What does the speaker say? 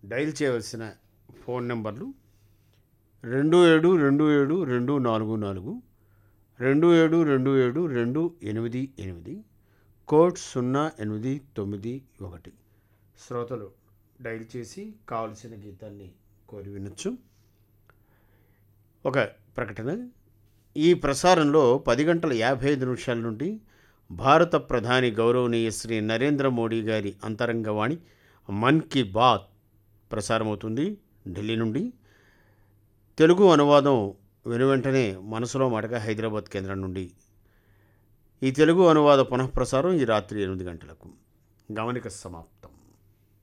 dial చేయవలసిన phone నెంబర్లు రెండు ఏడు రెండు ఏడు రెండు నాలుగు నాలుగు రెండు ఏడు రెండు ఏడు రెండు ఎనిమిది ఎనిమిది కోడ్ సున్నా ఎనిమిది తొమ్మిది ఒకటి శ్రోతలు డైల్ చేసి కావలసిన గీతాన్ని కోరి వినొచ్చు ఒక ప్రకటన ఈ ప్రసారంలో పది గంటల యాభై ఐదు నిమిషాల నుండి భారత ప్రధాని గౌరవనీయ శ్రీ నరేంద్ర మోడీ గారి అంతరంగవాణి మన్ కీ బాత్ ప్రసారమవుతుంది ఢిల్లీ నుండి తెలుగు అనువాదం వెనువెంటనే మనసులో మాటగా హైదరాబాద్ కేంద్రం నుండి ఈ తెలుగు అనువాద పునఃప్రసారం ఈ రాత్రి ఎనిమిది గంటలకు గమనిక సమాప్తం